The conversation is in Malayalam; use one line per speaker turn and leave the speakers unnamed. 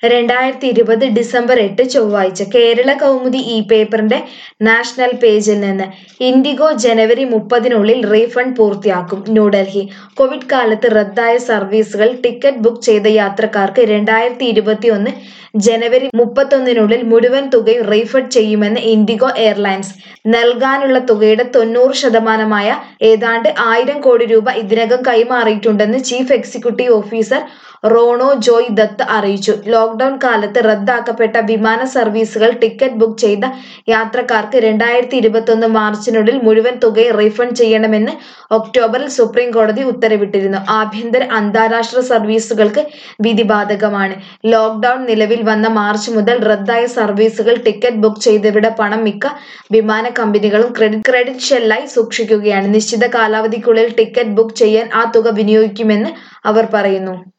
രണ്ടായിരത്തി ഇരുപത് ഡിസംബർ എട്ട് ചൊവ്വാഴ്ച കേരള കൗമുദി ഈ പേപ്പറിന്റെ നാഷണൽ പേജിൽ നിന്ന് ഇൻഡിഗോ ജനുവരി മുപ്പതിനുള്ളിൽ റീഫണ്ട് പൂർത്തിയാക്കും ന്യൂഡൽഹി കോവിഡ് കാലത്ത് റദ്ദായ സർവീസുകൾ ടിക്കറ്റ് ബുക്ക് ചെയ്ത യാത്രക്കാർക്ക് രണ്ടായിരത്തി ഇരുപത്തിയൊന്ന് ജനുവരി മുപ്പത്തൊന്നിനുള്ളിൽ മുഴുവൻ തുകയും റീഫണ്ട് ചെയ്യുമെന്ന് ഇൻഡിഗോ എയർലൈൻസ് നൽകാനുള്ള തുകയുടെ തൊണ്ണൂറ് ശതമാനമായ ഏതാണ്ട് ആയിരം കോടി രൂപ ഇതിനകം കൈമാറിയിട്ടുണ്ടെന്ന് chief executive officer Ronojoy Dutt അറിയിച്ചു ലോക്ഡൌൺ കാലത്ത് റദ്ദാക്കപ്പെട്ട വിമാന സർവീസുകൾ ടിക്കറ്റ് ബുക്ക് ചെയ്ത യാത്രക്കാർക്ക് രണ്ടായിരത്തി ഇരുപത്തൊന്ന് മാർച്ചിനുള്ളിൽ മുഴുവൻ തുകയും റീഫണ്ട് ചെയ്യണമെന്ന് ഒക്ടോബറിൽ സുപ്രീം കോടതി ഉത്തരവിട്ടിരുന്നു ആഭ്യന്തര അന്താരാഷ്ട്ര സർവീസുകൾക്ക് വിധി ബാധകമാണ് ലോക്ഡൌൺ നിലവിൽ വന്ന മാർച്ച് മുതൽ റദ്ദായ സർവീസുകൾ ടിക്കറ്റ് ബുക്ക് ചെയ്തവരുടെ പണം മിക്ക വിമാന കമ്പനികളും ക്രെഡിറ്റ് ക്രെഡിറ്റ് ഷെല്ലായി സൂക്ഷിക്കുകയാണ് നിശ്ചിത കാലാവധിക്കുള്ളിൽ ടിക്കറ്റ് ബുക്ക് ചെയ്യാൻ ആ തുക വിനിയോഗിക്കുമെന്ന് അവർ പറയുന്നു